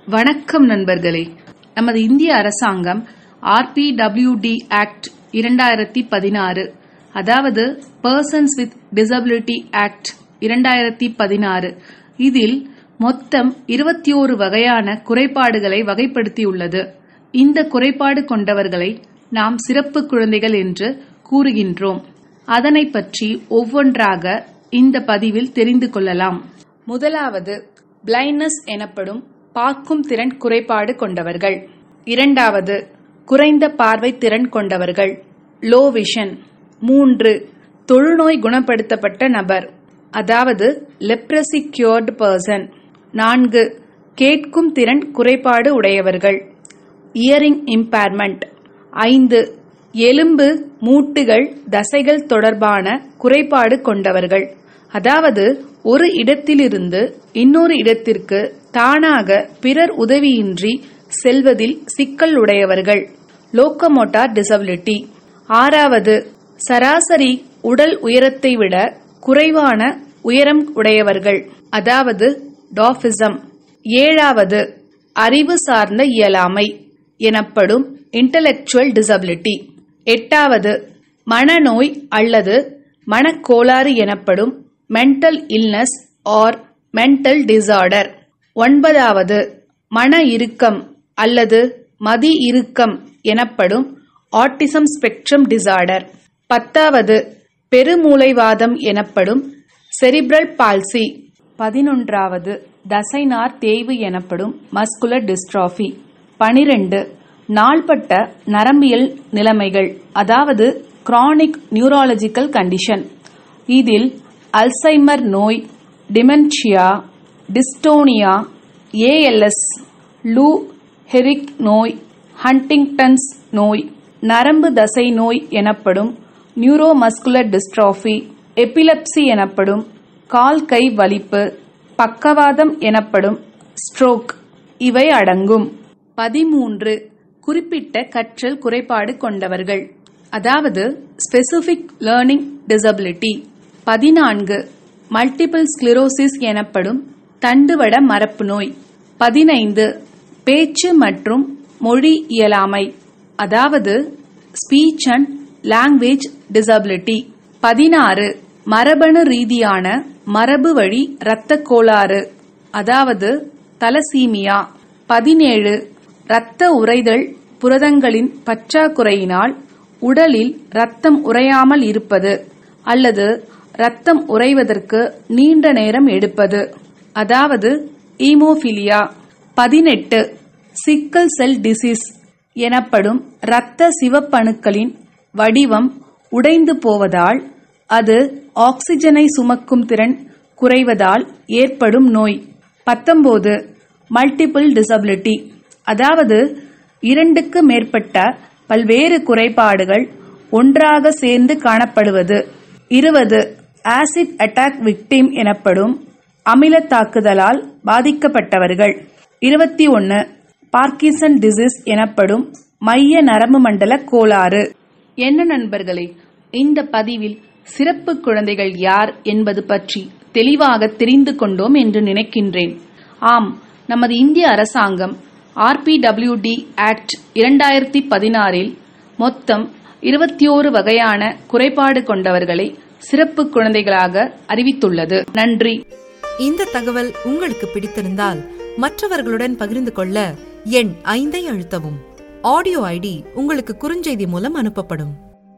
வணக்கம் நண்பர்களே நமது இந்திய அரசாங்கம் ஆர்பிடபிள்யூடி ஆக்ட் இரண்டாயிரத்தி பதினாறு அதாவது பர்சன்ஸ் வித் டிசபிலிட்டி ஆக்ட் இரண்டாயிரத்தி பதினாறு இதில் மொத்தம் இருபத்தி ஓரு வகையான குறைபாடுகளை வகைப்படுத்தியுள்ளது இந்த குறைபாடு கொண்டவர்களை நாம் சிறப்பு குழந்தைகள் என்று கூறுகின்றோம் அதனை பற்றி ஒவ்வொன்றாக இந்த பதிவில் தெரிந்து கொள்ளலாம் முதலாவது பிளைண்ட்னஸ் எனப்படும் பார்க்கும் திறன் குறைபாடு கொண்டவர்கள் இரண்டாவது குறைந்த பார்வை திறன் கொண்டவர்கள் லோ விஷன் மூன்று தொழுநோய் குணப்படுத்தப்பட்ட நபர் அதாவது லெப்ரசி கியூர்டு பர்சன் நான்கு கேட்கும் திறன் குறைபாடு உடையவர்கள் இயரிங் இம்பேர்மெண்ட் ஐந்து எலும்பு மூட்டுகள் தசைகள் தொடர்பான குறைபாடு கொண்டவர்கள் அதாவது ஒரு இடத்திலிருந்து இன்னொரு இடத்திற்கு தானாக பிறர் உதவியின்றி செல்வதில் சிக்கல் உடையவர்கள் லோக்கமோட்டார் டிசபிலிட்டி ஆறாவது சராசரி உடல் உயரத்தை விட குறைவான உயரம் உடையவர்கள் அதாவது டாஃபிசம் ஏழாவது அறிவு சார்ந்த இயலாமை எனப்படும் இன்டலெக்சுவல் டிசபிலிட்டி எட்டாவது மனநோய் அல்லது மனக்கோளாறு எனப்படும் mental illness or mental disorder ஒன்பதாவது மன இறுக்கம் அல்லது மதி இறுக்கம் எனப்படும் ஆட்டிசம் ஸ்பெக்ட்ரம் டிசார்டர் பத்தாவது பெருமூளைவாதம் எனப்படும் செரிப்ரல் பால்சி பதினொன்றாவது தசைநார் தேய்வு எனப்படும் மஸ்குலர் டிஸ்ட்ராஃபி பனிரெண்டு நாள்பட்ட நரம்பியல் நிலைமைகள் அதாவது கிரானிக் நியூராலஜிக்கல் கண்டிஷன் இதில் அல்சைமர் நோய் dementia dystonia ALS Lou Gehrig நோய் ஹண்டிங்டன்ஸ் நோய் நரம்பு தசை நோய் எனப்படும் நியூரோமஸ்குலர் டிஸ்ட்ராஃபி எபிலப்சி எனப்படும் கால் கை வலிப்பு பக்கவாதம் எனப்படும் ஸ்ட்ரோக் இவை அடங்கும் பதிமூன்று குறிப்பிட்ட கற்றல் குறைபாடு கொண்டவர்கள் அதாவது ஸ்பெசிபிக் லேர்னிங் டிசபிலிட்டி பதினான்கு மல்டிபிள் ஸ்க்ளிரோசிஸ் எனப்படும் தண்டுவட மரப்பு நோய் பதினைந்து பேச்சு மற்றும் மொழி இயலாமை அதாவது ஸ்பீச் அண்ட் லாங்குவேஜ் டிசபிலிட்டி பதினாறு மரபணு ரீதியான மரபு வழி இரத்த கோளாறு அதாவது தலசீமியா பதினேழு இரத்த உறைதல் புரதங்களின் பற்றாக்குறையினால் உடலில் இரத்தம் உறையாமல் இருப்பது அல்லது இரத்தம் உறைவதற்கு நீண்ட நேரம் எடுப்பது அதாவது ஈமோபிலியா பதினெட்டு சிக்கல் செல் டிசீஸ் எனப்படும் இரத்த சிவப்பணுக்களின் வடிவம் உடைந்து போவதால் அது ஆக்சிஜனை சுமக்கும் திறன் குறைவதால் ஏற்படும் நோய் பத்தொன்பது மல்டிபிள் டிசபிலிட்டி அதாவது இரண்டுக்கு மேற்பட்ட பல்வேறு குறைபாடுகள் ஒன்றாக சேர்ந்து காணப்படுவது இருபது ஆசிட் அட்டாக் விக்டிம் எனப்படும் அமில தாக்குதலால் பாதிக்கப்பட்டவர்கள் இருபத்தி ஒன்று பார்க்கிசன் டிசீஸ் எனப்படும் மைய நரம்பு மண்டல கோளாறு என்ன நண்பர்களே இந்த பதிவில் சிறப்பு குழந்தைகள் யார் என்பது பற்றி தெளிவாக தெரிந்து கொண்டோம் என்று நினைக்கின்றேன் ஆம் நமது இந்திய அரசாங்கம் ஆர்பிடபிள்யூடி ஆக்ட் இரண்டாயிரத்தி பதினாறில் மொத்தம் இருபத்தி ஓரு வகையான குறைபாடு கொண்டவர்களை சிறப்பு குழந்தைகளாக அறிவித்துள்ளது நன்றி இந்த தகவல் உங்களுக்கு பிடித்திருந்தால் மற்றவர்களுடன் பகிர்ந்து கொள்ள எண் ஐந்தை அழுத்தவும் ஆடியோ ஐடி உங்களுக்கு குறுஞ்செய்தி மூலம் அனுப்பப்படும்